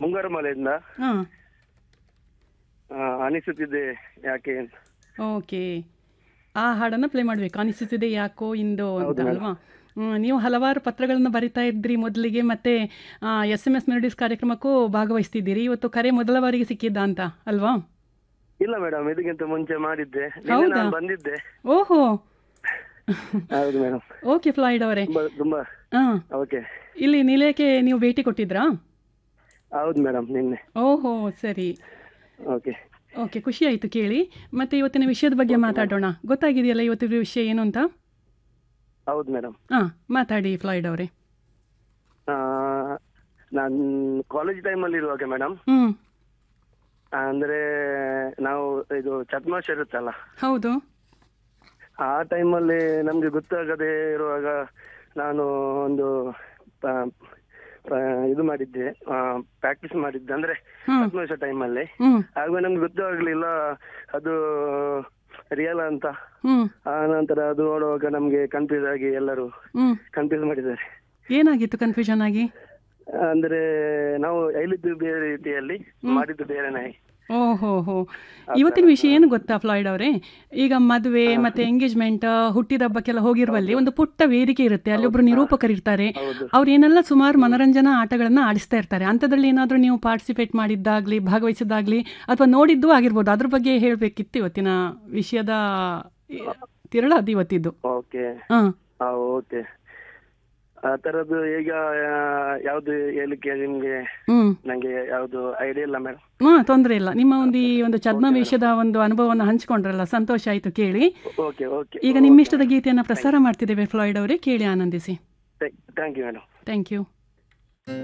ಮುಂಗಾರು ಮಳೆಯಿಂದ ಹಾಂ ಆ, ಅನಿಸುತ್ತಿದೆ ಯಾಕೆ ಅಂತ ಓಕೆ ಆ ಹಾಡನ್ನು ಪ್ಲೇ ಮಾಡಬೇಕು ಅನಿಸುತ್ತಿದೆ ಯಾಕೋ ಇಂದೋ ಅಂತ ಅಲ್ವಾ ಹ್ಮ್, ನೀವು ಹಲವಾರು ಪತ್ರಗಳನ್ನು ಬರಿತಾ ಇದ್ರಿ ಮೊದಲಿಗೆ ಮತ್ತೆ ಎಸ್ ಎಮ್ ಎಸ್ ಮೆಲೋಡಿಸ್ ಕಾರ್ಯಕ್ರಮಕ್ಕೂ ಭಾಗವಹಿಸ್ತಿದ್ದೀರಿ ಇವತ್ತು ಕರೆ ಮೊದಲ ಬಾರಿಗೆ ಸಿಕ್ಕಿದ್ದ ಅಂತ ಅಲ್ವಾ ಇಲ್ಲ ಮೇಡಮ್ ಇದಕ್ಕಿಂತ ಮುಂಚೆ ಮಾಡಿದ್ದೆ ನಿನ್ನೆ ಹೌದಾ? ನಾನು ಬಂದಿದ್ದೆ ಓಹೋ ಹೌದು ಮೇಡಮ್ ಓಕೆ ಫ್ಲಾಯ್ಡ್ ಅವರೇ ತುಂಬಾ ತುಂಬಾ ಹಾಂ ಓಕೆ ಇಲ್ಲಿ ನಿಲಯಕ್ಕೆ ನೀವು ಭೇಟಿ ಕೊಟ್ಟಿದ್ರಾ ಹೌದು ಮೇಡಮ್ ನಿನ್ನೆ ಓಹೋ ಸರಿ ಓಕೆ ಓಕೆ ಖುಷಿ ಆಯಿತು ಕೇಳಿ ಮತ್ತೆ ಇವತ್ತಿನ ವಿಷಯದ ಬಗ್ಗೆ ಮಾತಾಡೋಣ ಗೊತ್ತಾಗಿದೆಯಲ್ಲ ಇವತ್ತಿನ ವಿಷಯ ಏನು ಅಂತ ಹೌದು ಮೇಡಮ್ ಹಾಂ ಮಾತಾಡಿ ಫ್ಲಾಯ್ಡ್ ಅವರೇ ನಾನು ಕಾಲೇಜ್ ಟೈಮಲ್ಲಿ ಇರುವಾಗ ಮೇಡಮ್ ಹ್ಞೂ ಅಂದ್ರೆ ನಾವು ಇದು ಚಟ್ಮಾಶ್ ಇರುತ್ತಲ್ಲ ಹೌದು ಆ ಟೈಮಲ್ಲಿ ನಮ್ಗೆ ಗೊತ್ತಾಗದೆ ಇರುವಾಗ ನಾನು ಒಂದು ಪ- ಪ- ಇದು ಮಾಡಿದ್ದೆ ಪ್ರಾಕ್ಟೀಸ್ ಮಾಡಿದ್ದೆ ಅಂದ್ರೆ ಹ್ಮ್. ಹತ್ತು ವರ್ಷ ಟೈಮಲ್ಲಿ ಹ್ಞೂ ಆಗ ನಮ್ಗೆ ಗೊತ್ತಾಗ್ಲಿಲ್ಲ ಅದು ರಿಯಲ್ ಅಂತ ಹ್ಞೂ ಆ ನಂತರ ಅದು ನೋಡುವಾಗ ನಮ್ಗೆ ಕನ್ಫ್ಯೂಸ್ ಆಗಿ ಎಲ್ಲರೂ ಹ್ಞೂ ಕನ್ಫ್ಯೂಸ್ ಮಾಡಿದ್ದಾರೆ ಏನಾಗಿತ್ತು ಕನ್ಫ್ಯೂಷನ್ ಆಗಿ ಅಂದ್ರೆ ನಾವು ಹೇಳಿದ್ದು ಬೇರೆ ರೀತಿಯಲ್ಲಿ ಮಾಡಿದ್ದು ಬೇರೆನೇ ಓಹೋ ಹೋ ಇವತ್ತಿನ ವಿಷಯ ಏನು ಗೊತ್ತಾ ಫ್ಲಾಯ್ಡ್ ಅವರೇ ಈಗ ಮದುವೆ ಮತ್ತೆ ಎಂಗೇಜ್ಮೆಂಟ್ ಹುಟ್ಟಿದ ಹಬ್ಬಕ್ಕೆಲ್ಲ ಹೋಗಿರುವಲ್ಲಿ ಒಂದು ಪುಟ್ಟ ವೇದಿಕೆ ಇರುತ್ತೆ ಅಲ್ಲಿ ಒಬ್ರು ನಿರೂಪಕರು ಇರ್ತಾರೆ ಹೌದು. ಅವ್ರು ಏನೆಲ್ಲ ಸುಮಾರು ಮನರಂಜನಾ ಆಟಗಳನ್ನ ಆಡಿಸ್ತಾ ಇರ್ತಾರೆ ಅಂಥದ್ರಲ್ಲಿ ಏನಾದರೂ ನೀವು ಪಾರ್ಟಿಸಿಪೇಟ್ ಮಾಡಿದ್ದಾಗ್ಲಿ ಭಾಗವಹಿಸಿದ್ದಾಗ್ಲಿ ಅಥವಾ ನೋಡಿದ್ದು ಆಗಿರ್ಬೋದು ಅದ್ರ ಬಗ್ಗೆ ಹೇಳಬೇಕಿತ್ತು ಇವತ್ತಿನ ವಿಷಯದ ತಿರಳ ಅದು ಇವತ್ತಿದ್ದು ಓಕೆ ಹಾಂ ಹಾ ಓಕೆ ಆ ತರದ್ದು ಈಗ ಆ, ಯಾವ್ದು ಹೇಳಿಕೆ ನಿಮ್ಗೆ ಹ್ಞೂ ನಂಗೆ ಯಾವ್ದು ಐಡಿಯಾ ಇಲ್ಲ ಮೇಡಮ್ ಹಾಂ ತೊಂದರೆ ಇಲ್ಲ ನಿಮ್ಮ ಒಂದು ಈ ಒಂದು ಛದ್ಮವೇಷದ ಒಂದು ಅನುಭವವನ್ನು ಹಂಚಿಕೊಂಡ್ರಲ್ಲ ಸಂತೋಷ ಆಯಿತು ಕೇಳಿ ಓಕೆ ಓಕೆ ಈಗ ನಿಮ್ಮಿಷ್ಟದ ಗೀತೆಯನ್ನು ಪ್ರಸಾರ ಮಾಡ್ತಿದ್ದೇವೆ ಫ್ಲಾಯ್ಡ್ ಅವರೇ ಕೇಳಿ ಆನಂದಿಸಿ thank you madam thank you